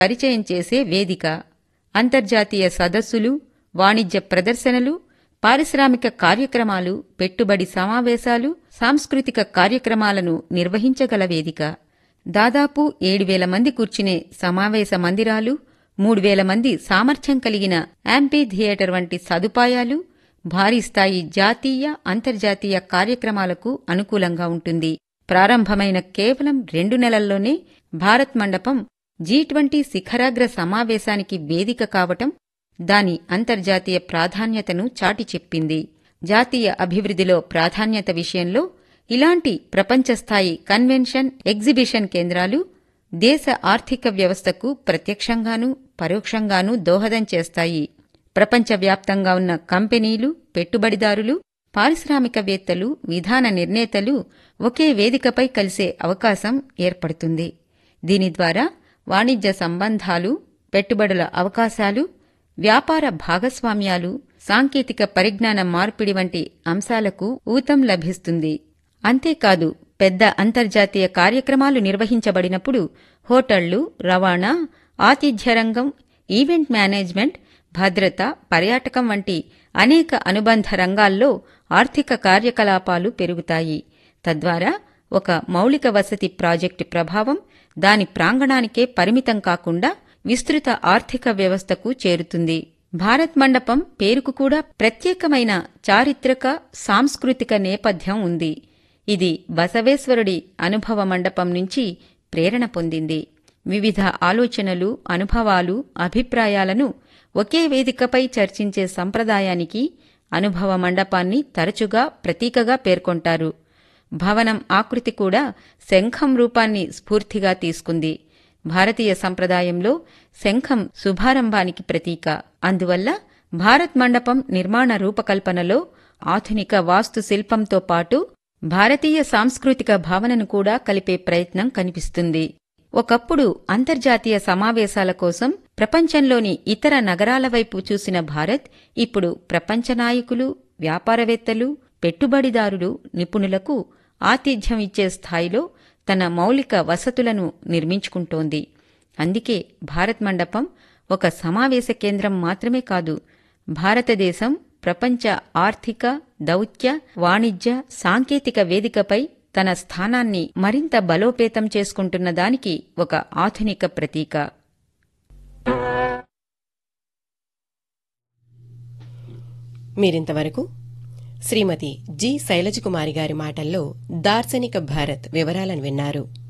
పరిచయం చేసే వేదిక అంతర్జాతీయ సదస్సులు వాణిజ్య ప్రదర్శనలు పారిశ్రామిక కార్యక్రమాలు పెట్టుబడి సమావేశాలు సాంస్కృతిక కార్యక్రమాలను నిర్వహించగల వేదిక దాదాపు ఏడు వేల మంది కూర్చునే సమావేశ మందిరాలు మూడు వేల మంది సామర్థ్యం కలిగిన యాంపీ థియేటర్ వంటి సదుపాయాలు భారీ స్థాయి జాతీయ అంతర్జాతీయ కార్యక్రమాలకు అనుకూలంగా ఉంటుంది ప్రారంభమైన కేవలం రెండు నెలల్లోనే భారత్ మండపం జీ ట్వంటీ శిఖరాగ్ర సమావేశానికి వేదిక కావటం దాని అంతర్జాతీయ ప్రాధాన్యతను చాటి చెప్పింది జాతీయ అభివృద్ధిలో ప్రాధాన్యత విషయంలో ఇలాంటి ప్రపంచస్థాయి కన్వెన్షన్ ఎగ్జిబిషన్ కేంద్రాలు దేశ ఆర్థిక వ్యవస్థకు ప్రత్యక్షంగానూ పరోక్షంగానూ దోహదం చేస్తాయి ప్రపంచవ్యాప్తంగా ఉన్న కంపెనీలు పెట్టుబడిదారులు పారిశ్రామికవేత్తలు విధాన నిర్ణేతలు ఒకే వేదికపై కలిసే అవకాశం ఏర్పడుతుంది దీని ద్వారా వాణిజ్య సంబంధాలు పెట్టుబడుల అవకాశాలు వ్యాపార భాగస్వామ్యాలు సాంకేతిక పరిజ్ఞాన మార్పిడి వంటి అంశాలకు ఊతం లభిస్తుంది అంతేకాదు పెద్ద అంతర్జాతీయ కార్యక్రమాలు నిర్వహించబడినప్పుడు హోటళ్లు రవాణా ఆతిథ్య రంగం ఈవెంట్ మేనేజ్మెంట్ భద్రత పర్యాటకం వంటి అనేక అనుబంధ రంగాల్లో ఆర్థిక కార్యకలాపాలు పెరుగుతాయి తద్వారా ఒక మౌలిక వసతి ప్రాజెక్టు ప్రభావం దాని ప్రాంగణానికే పరిమితం కాకుండా విస్తృత ఆర్థిక వ్యవస్థకు చేరుతుంది భారత్ మండపం పేరుకు కూడా ప్రత్యేకమైన చారిత్రక సాంస్కృతిక నేపథ్యం ఉంది ఇది బసవేశ్వరుడి అనుభవ మండపం నుంచి ప్రేరణ పొందింది వివిధ ఆలోచనలు అనుభవాలు అభిప్రాయాలను ఒకే వేదికపై చర్చించే సంప్రదాయానికి అనుభవ మండపాన్ని తరచుగా ప్రతీకగా పేర్కొంటారు భవనం ఆకృతి కూడా శంఖం రూపాన్ని స్ఫూర్తిగా తీసుకుంది భారతీయ సంప్రదాయంలో శంఖం శుభారంభానికి ప్రతీక అందువల్ల భారత్ మండపం నిర్మాణ రూపకల్పనలో ఆధునిక వాస్తు శిల్పంతో పాటు భారతీయ సాంస్కృతిక భావనను కూడా కలిపే ప్రయత్నం కనిపిస్తుంది ఒకప్పుడు అంతర్జాతీయ సమావేశాల కోసం ప్రపంచంలోని ఇతర నగరాల వైపు చూసిన భారత్ ఇప్పుడు ప్రపంచ నాయకులు వ్యాపారవేత్తలు పెట్టుబడిదారులు నిపుణులకు ఆతిథ్యం ఇచ్చే స్థాయిలో తన మౌలిక వసతులను నిర్మించుకుంటోంది అందుకే భారత్ మండపం ఒక సమావేశ కేంద్రం మాత్రమే కాదు భారతదేశం ప్రపంచ ఆర్థిక దౌత్య వాణిజ్య సాంకేతిక వేదికపై తన స్థానాన్ని మరింత బలోపేతం చేసుకుంటున్న దానికి ఒక ఆధునిక ప్రతీక మీరింతవరకు శ్రీమతి జి శైలజకుమారి గారి మాటల్లో దార్శనిక భారత్ వివరాలను విన్నారు